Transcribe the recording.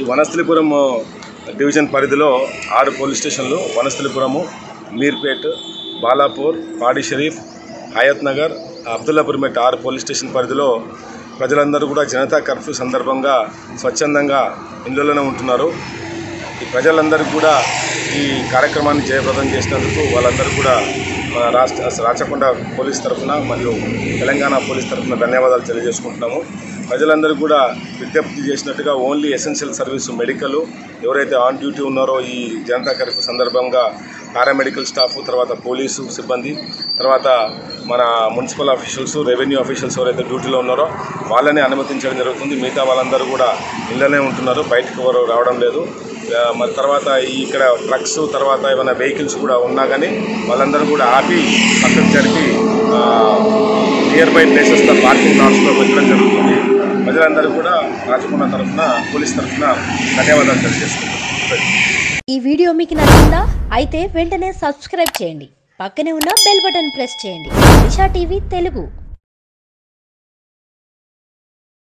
ఈ వనస్థలిపురం డివిజన్ పరిధిలో ఆరు పోలీస్ స్టేషన్లు వనస్థలిపురము మీర్పేట్ బాలాపూర్ పాడి షరీఫ్ హయత్ నగర్ అబ్దుల్లాపూర్మేట్ ఆరు పోలీస్ స్టేషన్ పరిధిలో ప్రజలందరూ కూడా జనతా కర్ఫ్యూ సందర్భంగా స్వచ్ఛందంగా ఇళ్ళలోనే ఉంటున్నారు ఈ ప్రజలందరికీ కూడా ఈ కార్యక్రమాన్ని జయప్రదం చేసినందుకు వాళ్ళందరూ కూడా మన రాష్ట్ర రాచకొండ పోలీస్ తరఫున మరియు తెలంగాణ పోలీస్ తరఫున ధన్యవాదాలు తెలియజేసుకుంటున్నాము ప్రజలందరూ కూడా విజ్ఞప్తి చేసినట్టుగా ఓన్లీ ఎసెన్షియల్ సర్వీస్ మెడికల్ ఎవరైతే ఆన్ డ్యూటీ ఉన్నారో ఈ జనతా కర్ఫ్యూ సందర్భంగా పారామెడికల్ స్టాఫ్ తర్వాత పోలీసు సిబ్బంది తర్వాత మన మున్సిపల్ ఆఫీషియల్స్ రెవెన్యూ ఆఫీషియల్స్ ఎవరైతే డ్యూటీలో ఉన్నారో వాళ్ళని అనుమతించడం జరుగుతుంది మిగతా వాళ్ళందరూ కూడా ఇళ్ళనే ఉంటున్నారు బయటకు ఎవరు రావడం లేదు ఆ, మరి తర్వాత ఈ ఇక్కడ ట్రక్స్ తర్వాత ఏమైనా వెహికల్స్ కూడా ఉన్నా కానీ వాళ్ళందరూ కూడా ఆపి పక్కకు జరిపి నియర్ బై ప్లేసెస్లో పార్కింగ్ లాట్స్లో పెట్టడం జరుగుతుంది ప్రజలందరూ కూడా రాచకొండ తరఫున పోలీస్ తరఫున ధన్యవాదాలు తెలియజేసుకుంటున్నాం ఈ వీడియో మీకు నచ్చిందా అయితే వెంటనే సబ్స్క్రైబ్ చేయండి పక్కనే ఉన్న బెల్ బటన్ ప్రెస్ చేయండి దిశా టీవీ తెలుగు